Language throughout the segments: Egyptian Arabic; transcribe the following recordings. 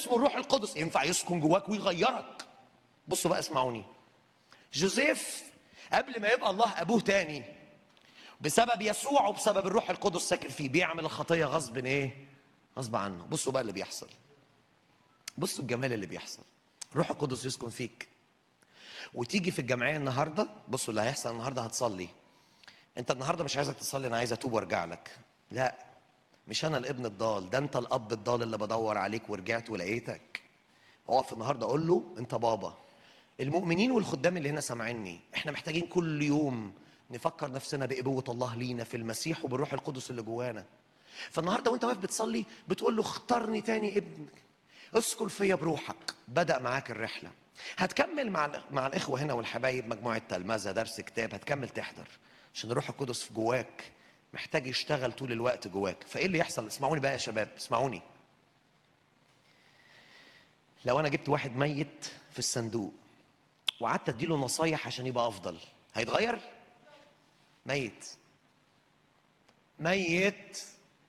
اسمه الروح القدس ينفع يسكن جواك ويغيرك بصوا بقى اسمعوني جوزيف قبل ما يبقى الله ابوه تاني بسبب يسوع وبسبب الروح القدس ساكن فيه بيعمل الخطيه غصب ايه غصب عنه بصوا بقى اللي بيحصل بصوا الجمال اللي بيحصل الروح القدس يسكن فيك وتيجي في الجمعيه النهارده بصوا اللي هيحصل النهارده هتصلي انت النهارده مش عايزك تصلي انا عايز اتوب وارجع لك لا مش انا الابن الضال ده انت الاب الضال اللي بدور عليك ورجعت ولقيتك اقف النهارده اقول له انت بابا المؤمنين والخدام اللي هنا سامعيني احنا محتاجين كل يوم نفكر نفسنا بابوه الله لينا في المسيح وبالروح القدس اللي جوانا فالنهارده وانت واقف بتصلي بتقول له اختارني تاني ابنك اسكن فيا بروحك بدا معاك الرحله هتكمل مع مع الاخوه هنا والحبايب مجموعه تلمذه درس كتاب هتكمل تحضر عشان الروح القدس في جواك محتاج يشتغل طول الوقت جواك فايه اللي يحصل اسمعوني بقى يا شباب اسمعوني لو انا جبت واحد ميت في الصندوق وقعدت اديله نصايح عشان يبقى افضل هيتغير ميت ميت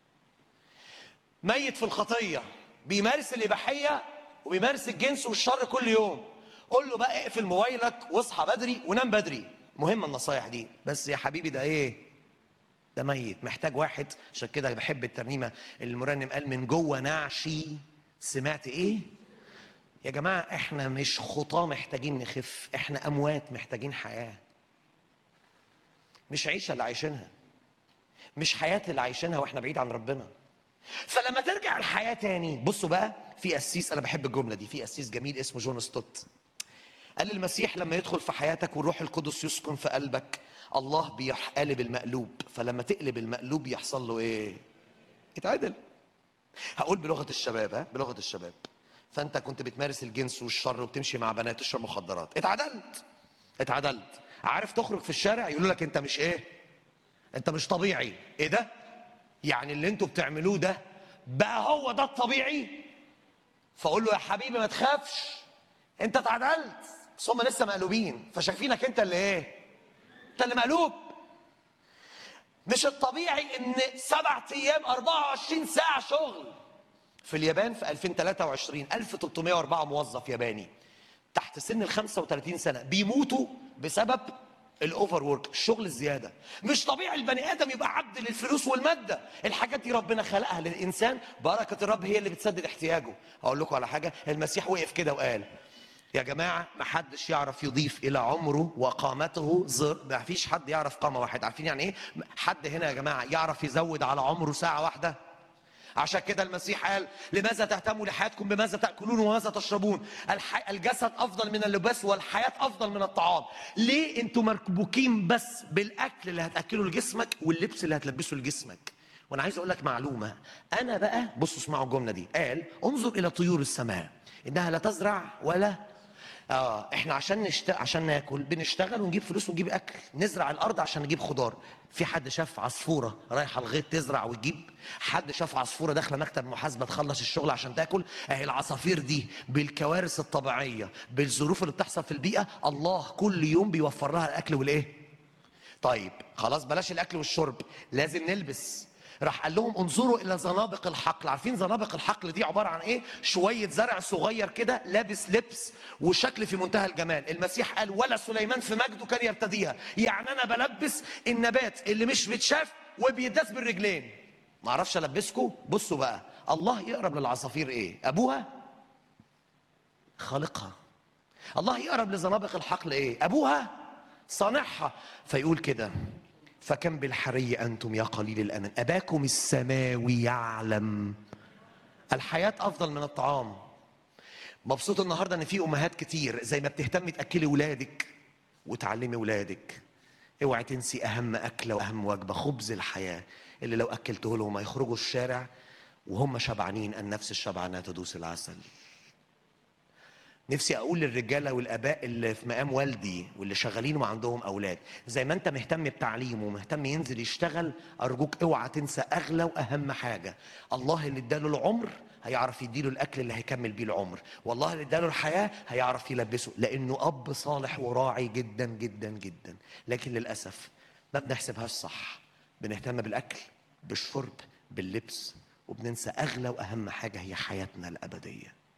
ميت في الخطيه بيمارس الاباحيه وبيمارس الجنس والشر كل يوم قول له بقى اقفل موبايلك واصحى بدري ونام بدري مهمه النصايح دي بس يا حبيبي ده ايه ده ميت محتاج واحد عشان كده بحب الترنيمه اللي المرنم قال من جوه نعشي سمعت ايه يا جماعه احنا مش خطاه محتاجين نخف احنا اموات محتاجين حياه مش عيشه اللي عايشينها مش حياه اللي عايشينها واحنا بعيد عن ربنا فلما ترجع الحياه تاني بصوا بقى في قسيس انا بحب الجمله دي في قسيس جميل اسمه جون ستوت قال المسيح لما يدخل في حياتك والروح القدس يسكن في قلبك الله بيقلب المقلوب فلما تقلب المقلوب يحصل له ايه يتعدل هقول بلغه الشباب ها بلغه الشباب فانت كنت بتمارس الجنس والشر وبتمشي مع بنات تشرب مخدرات اتعدلت اتعدلت عارف تخرج في الشارع يقولوا لك انت مش ايه انت مش طبيعي ايه ده يعني اللي انتوا بتعملوه ده بقى هو ده الطبيعي فاقول له يا حبيبي ما تخافش انت اتعدلت بس هم لسه مقلوبين فشايفينك انت اللي ايه انت اللي مقلوب مش الطبيعي ان سبع ايام 24 ساعه شغل في اليابان في 2023 1304 موظف ياباني تحت سن ال 35 سنه بيموتوا بسبب الاوفر ورك الشغل الزياده مش طبيعي البني ادم يبقى عبد للفلوس والماده الحاجات دي ربنا خلقها للانسان بركه الرب هي اللي بتسدد احتياجه اقول لكم على حاجه المسيح وقف كده وقال يا جماعه ما حدش يعرف يضيف الى عمره وقامته زر ما فيش حد يعرف قامه واحد عارفين يعني ايه حد هنا يا جماعه يعرف يزود على عمره ساعه واحده عشان كده المسيح قال لماذا تهتموا لحياتكم بماذا تاكلون وماذا تشربون الح... الجسد افضل من اللباس والحياه افضل من الطعام ليه انتوا مربوكين بس بالاكل اللي هتاكله لجسمك واللبس اللي هتلبسه لجسمك وانا عايز اقول لك معلومه انا بقى بصوا اسمعوا الجمله دي قال انظر الى طيور السماء انها لا تزرع ولا اه احنا عشان نشت... عشان ناكل بنشتغل ونجيب فلوس ونجيب اكل نزرع الارض عشان نجيب خضار في حد شاف عصفوره رايحه الغيط تزرع وتجيب حد شاف عصفوره داخله مكتب محاسبه تخلص الشغل عشان تاكل اهي العصافير دي بالكوارث الطبيعيه بالظروف اللي بتحصل في البيئه الله كل يوم بيوفر لها الاكل والايه طيب خلاص بلاش الاكل والشرب لازم نلبس راح قال لهم انظروا الى زنابق الحقل عارفين زنابق الحقل دي عباره عن ايه شويه زرع صغير كده لابس لبس وشكل في منتهى الجمال المسيح قال ولا سليمان في مجده كان يرتديها يعني انا بلبس النبات اللي مش بيتشاف وبيداس بالرجلين ما اعرفش البسكم بصوا بقى الله يقرب للعصافير ايه ابوها خالقها الله يقرب لزنابق الحقل ايه ابوها صانعها فيقول كده فكم بالحري انتم يا قليل الامان اباكم السماوي يعلم الحياه افضل من الطعام مبسوط النهارده ان في امهات كتير زي ما بتهتمي تاكلي ولادك وتعلمي ولادك اوعي تنسي اهم اكله واهم وجبه خبز الحياه اللي لو اكلته لهم هيخرجوا الشارع وهم شبعانين النفس الشبعانه تدوس العسل نفسي اقول للرجاله والاباء اللي في مقام والدي واللي شغالين وعندهم اولاد زي ما انت مهتم بتعليمه ومهتم ينزل يشتغل ارجوك اوعى تنسى اغلى واهم حاجه الله اللي اداله العمر هيعرف يديله الاكل اللي هيكمل بيه العمر والله اللي اداله الحياه هيعرف يلبسه لانه اب صالح وراعي جدا جدا جدا لكن للاسف ما بنحسبهاش صح بنهتم بالاكل بالشرب باللبس وبننسى اغلى واهم حاجه هي حياتنا الابديه